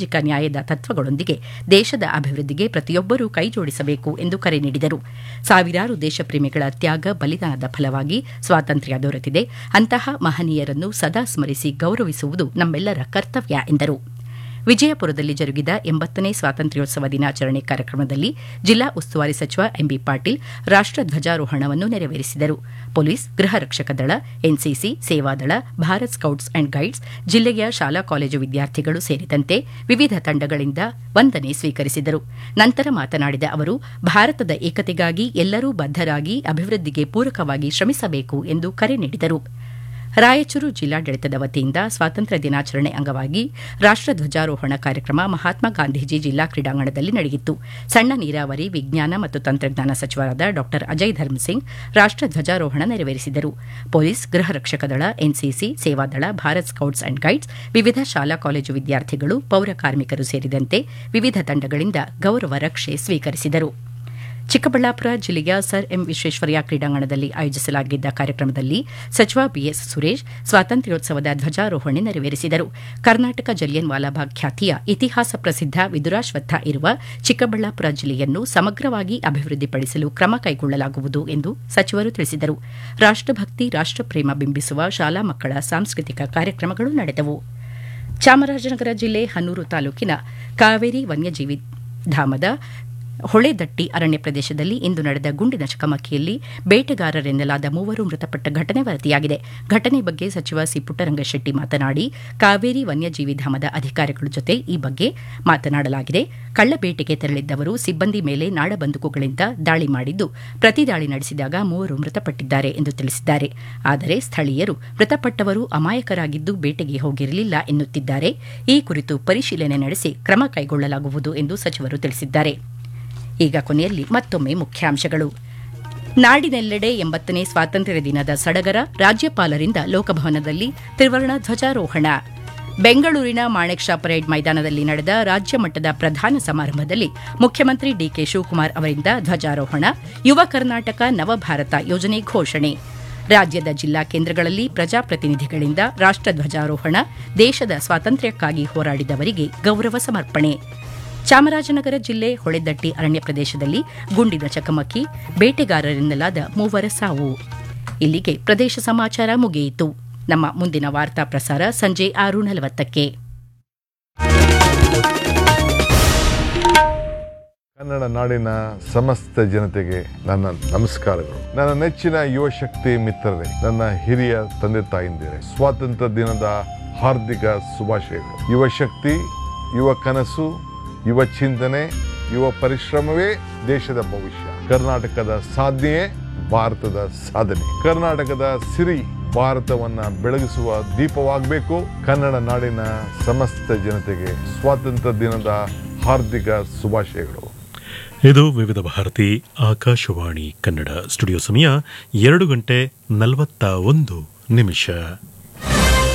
ಸಾಮಾಜಿಕ ನ್ಯಾಯದ ತತ್ವಗಳೊಂದಿಗೆ ದೇಶದ ಅಭಿವೃದ್ಧಿಗೆ ಪ್ರತಿಯೊಬ್ಬರೂ ಕೈಜೋಡಿಸಬೇಕು ಎಂದು ಕರೆ ನೀಡಿದರು ಸಾವಿರಾರು ದೇಶಪ್ರೇಮಿಗಳ ತ್ಯಾಗ ಬಲಿದಾನದ ಫಲವಾಗಿ ಸ್ವಾತಂತ್ರ್ಯ ದೊರೆತಿದೆ ಅಂತಹ ಮಹನೀಯರನ್ನು ಸದಾ ಸ್ಮರಿಸಿ ಗೌರವಿಸುವುದು ನಮ್ಮೆಲ್ಲರ ಕರ್ತವ್ಯ ಎಂದರು ವಿಜಯಪುರದಲ್ಲಿ ಜರುಗಿದ ಎಂಬತ್ತನೇ ಸ್ವಾತಂತ್ರ್ಯೋತ್ಸವ ದಿನಾಚರಣೆ ಕಾರ್ಯಕ್ರಮದಲ್ಲಿ ಜಿಲ್ಲಾ ಉಸ್ತುವಾರಿ ಸಚಿವ ಎಂಬಿ ಪಾಟೀಲ್ ರಾಷ್ಟ ಧ್ವಜಾರೋಹಣವನ್ನು ನೆರವೇರಿಸಿದರು ಪೊಲೀಸ್ ಗೃಹ ರಕ್ಷಕ ದಳ ಎನ್ಸಿಸಿ ಸೇವಾದಳ ಭಾರತ್ ಸ್ಕೌಟ್ಸ್ ಅಂಡ್ ಗೈಡ್ಸ್ ಜಿಲ್ಲೆಯ ಶಾಲಾ ಕಾಲೇಜು ವಿದ್ಯಾರ್ಥಿಗಳು ಸೇರಿದಂತೆ ವಿವಿಧ ತಂಡಗಳಿಂದ ವಂದನೆ ಸ್ವೀಕರಿಸಿದರು ನಂತರ ಮಾತನಾಡಿದ ಅವರು ಭಾರತದ ಏಕತೆಗಾಗಿ ಎಲ್ಲರೂ ಬದ್ದರಾಗಿ ಅಭಿವೃದ್ಧಿಗೆ ಪೂರಕವಾಗಿ ಶ್ರಮಿಸಬೇಕು ಎಂದು ಕರೆ ನೀಡಿದರು ರಾಯಚೂರು ಜಿಲ್ಲಾಡಳಿತದ ವತಿಯಿಂದ ಸ್ವಾತಂತ್ರ್ಯ ದಿನಾಚರಣೆ ಅಂಗವಾಗಿ ರಾಷ್ಟ ಧ್ವಜಾರೋಹಣ ಕಾರ್ಯಕ್ರಮ ಮಹಾತ್ಮ ಗಾಂಧೀಜಿ ಜಿಲ್ಲಾ ಕ್ರೀಡಾಂಗಣದಲ್ಲಿ ನಡೆಯಿತು ಸಣ್ಣ ನೀರಾವರಿ ವಿಜ್ಞಾನ ಮತ್ತು ತಂತ್ರಜ್ಞಾನ ಸಚಿವರಾದ ಡಾ ಅಜಯ್ ಧರ್ಮಸಿಂಗ್ ರಾಷ್ಟ ಧ್ವಜಾರೋಹಣ ನೆರವೇರಿಸಿದರು ಪೊಲೀಸ್ ಗೃಹ ರಕ್ಷಕ ದಳ ಎನ್ಸಿಸಿ ಸೇವಾದಳ ಭಾರತ್ ಸ್ಕೌಟ್ಸ್ ಅಂಡ್ ಗೈಡ್ಸ್ ವಿವಿಧ ಶಾಲಾ ಕಾಲೇಜು ವಿದ್ಯಾರ್ಥಿಗಳು ಪೌರ ಕಾರ್ಮಿಕರು ಸೇರಿದಂತೆ ವಿವಿಧ ತಂಡಗಳಿಂದ ಗೌರವ ರಕ್ಷೆ ಸ್ವೀಕರಿಸಿದರು ಚಿಕ್ಕಬಳ್ಳಾಪುರ ಜಿಲ್ಲೆಯ ಸರ್ ಎಂ ವಿಶ್ವೇಶ್ವರಯ್ಯ ಕ್ರೀಡಾಂಗಣದಲ್ಲಿ ಆಯೋಜಿಸಲಾಗಿದ್ದ ಕಾರ್ಯಕ್ರಮದಲ್ಲಿ ಸಚಿವ ಬಿಎಸ್ ಸುರೇಶ್ ಸ್ವಾತಂತ್ರ್ಯೋತ್ಸವದ ಧ್ವಜಾರೋಹಣೆ ನೆರವೇರಿಸಿದರು ಕರ್ನಾಟಕ ಜಲಿಯನ್ ವಾಲಾಬಾಗ್ ಖ್ಯಾತಿಯ ಇತಿಹಾಸ ಪ್ರಸಿದ್ಧ ವಿದುರಾಶ್ವತ್ಥ ಇರುವ ಚಿಕ್ಕಬಳ್ಳಾಪುರ ಜಿಲ್ಲೆಯನ್ನು ಸಮಗ್ರವಾಗಿ ಅಭಿವೃದ್ಧಿಪಡಿಸಲು ಕ್ರಮ ಕೈಗೊಳ್ಳಲಾಗುವುದು ಎಂದು ಸಚಿವರು ತಿಳಿಸಿದರು ರಾಷ್ಟಭಕ್ತಿ ರಾಷ್ಟಪ್ರೇಮ ಬಿಂಬಿಸುವ ಶಾಲಾ ಮಕ್ಕಳ ಸಾಂಸ್ಕೃತಿಕ ಕಾರ್ಯಕ್ರಮಗಳು ನಡೆದವು ಚಾಮರಾಜನಗರ ಜಿಲ್ಲೆ ಹನ್ನೂರು ತಾಲೂಕಿನ ಕಾವೇರಿ ವನ್ಯಜೀವಿ ಧಾಮದ ಹೊಳೆದಟ್ಟಿ ಅರಣ್ಯ ಪ್ರದೇಶದಲ್ಲಿ ಇಂದು ನಡೆದ ಗುಂಡಿನ ಚಕಮಕಿಯಲ್ಲಿ ಬೇಟೆಗಾರರೆನ್ನಲಾದ ಮೂವರು ಮೃತಪಟ್ಟ ಘಟನೆ ವರದಿಯಾಗಿದೆ ಘಟನೆ ಬಗ್ಗೆ ಸಚಿವ ಸಿ ಪುಟ್ಟರಂಗಶೆಟ್ಟಿ ಮಾತನಾಡಿ ಕಾವೇರಿ ವನ್ಯಜೀವಿ ಧಾಮದ ಅಧಿಕಾರಿಗಳ ಜೊತೆ ಈ ಬಗ್ಗೆ ಮಾತನಾಡಲಾಗಿದೆ ಕಳ್ಳಬೇಟೆಗೆ ತೆರಳಿದ್ದವರು ಸಿಬ್ಬಂದಿ ಮೇಲೆ ನಾಡಬಂದೂಕುಗಳಿಂದ ದಾಳಿ ಮಾಡಿದ್ದು ಪ್ರತಿ ದಾಳಿ ನಡೆಸಿದಾಗ ಮೂವರು ಮೃತಪಟ್ಟಿದ್ದಾರೆ ಎಂದು ತಿಳಿಸಿದ್ದಾರೆ ಆದರೆ ಸ್ಥಳೀಯರು ಮೃತಪಟ್ಟವರು ಅಮಾಯಕರಾಗಿದ್ದು ಬೇಟೆಗೆ ಹೋಗಿರಲಿಲ್ಲ ಎನ್ನುತ್ತಿದ್ದಾರೆ ಈ ಕುರಿತು ಪರಿಶೀಲನೆ ನಡೆಸಿ ಕ್ರಮ ಕೈಗೊಳ್ಳಲಾಗುವುದು ಎಂದು ಸಚಿವರು ತಿಳಿಸಿದ್ದಾರೆ ಈಗ ಕೊನೆಯಲ್ಲಿ ಮತ್ತೊಮ್ಮೆ ಮುಖ್ಯಾಂಶಗಳು ನಾಡಿನೆಲ್ಲೆಡೆ ಎಂಬತ್ತನೇ ಸ್ವಾತಂತ್ರ್ಯ ದಿನದ ಸಡಗರ ರಾಜ್ಯಪಾಲರಿಂದ ಲೋಕಭವನದಲ್ಲಿ ತ್ರಿವರ್ಣ ಧ್ವಜಾರೋಹಣ ಬೆಂಗಳೂರಿನ ಮಾಣೆಕ್ ಶಾ ಪರೇಡ್ ಮೈದಾನದಲ್ಲಿ ನಡೆದ ರಾಜ್ಯ ಮಟ್ಟದ ಪ್ರಧಾನ ಸಮಾರಂಭದಲ್ಲಿ ಮುಖ್ಯಮಂತ್ರಿ ಡಿಕೆ ಶಿವಕುಮಾರ್ ಅವರಿಂದ ಧ್ವಜಾರೋಹಣ ಯುವ ಕರ್ನಾಟಕ ನವಭಾರತ ಯೋಜನೆ ಘೋಷಣೆ ರಾಜ್ಯದ ಜಿಲ್ಲಾ ಕೇಂದ್ರಗಳಲ್ಲಿ ಪ್ರಜಾಪ್ರತಿನಿಧಿಗಳಿಂದ ರಾಷ್ಟಧ್ವಜಾರೋಹಣ ದೇಶದ ಸ್ವಾತಂತ್ರ್ಯಕ್ಕಾಗಿ ಹೋರಾಡಿದವರಿಗೆ ಗೌರವ ಸಮರ್ಪಣೆ ಚಾಮರಾಜನಗರ ಜಿಲ್ಲೆ ಹೊಳೆದಟ್ಟಿ ಅರಣ್ಯ ಪ್ರದೇಶದಲ್ಲಿ ಗುಂಡಿನ ಚಕಮಕಿ ಬೇಟೆಗಾರರೆನ್ನಲಾದ ಮೂವರ ಸಾವು ಇಲ್ಲಿಗೆ ಪ್ರದೇಶ ಸಮಾಚಾರ ಮುಗಿಯಿತು ನಮ್ಮ ಮುಂದಿನ ವಾರ್ತಾ ಪ್ರಸಾರ ಸಂಜೆ ಆರು ನಲವತ್ತಕ್ಕೆ ಕನ್ನಡ ನಾಡಿನ ಸಮಸ್ತ ಜನತೆಗೆ ನನ್ನ ನಮಸ್ಕಾರಗಳು ನನ್ನ ನೆಚ್ಚಿನ ಯುವ ಶಕ್ತಿ ಮಿತ್ರರೇ ನನ್ನ ಹಿರಿಯ ತಂದೆ ತಾಯಿಂದಿರೇ ಸ್ವಾತಂತ್ರ್ಯ ದಿನದ ಹಾರ್ದಿಕ ಶುಭಾಶಯಗಳು ಯುವ ಶಕ್ತಿ ಯುವ ಕನಸು ಯುವ ಚಿಂತನೆ ಯುವ ಪರಿಶ್ರಮವೇ ದೇಶದ ಭವಿಷ್ಯ ಕರ್ನಾಟಕದ ಸಾಧನೆಯೇ ಭಾರತದ ಸಾಧನೆ ಕರ್ನಾಟಕದ ಸಿರಿ ಭಾರತವನ್ನ ಬೆಳಗಿಸುವ ದೀಪವಾಗಬೇಕು ಕನ್ನಡ ನಾಡಿನ ಸಮಸ್ತ ಜನತೆಗೆ ಸ್ವಾತಂತ್ರ್ಯ ದಿನದ ಹಾರ್ದಿಕ ಶುಭಾಶಯಗಳು ಇದು ವಿವಿಧ ಭಾರತಿ ಆಕಾಶವಾಣಿ ಕನ್ನಡ ಸ್ಟುಡಿಯೋ ಸಮಯ ಎರಡು ಗಂಟೆ ನಲವತ್ತ ಒಂದು ನಿಮಿಷ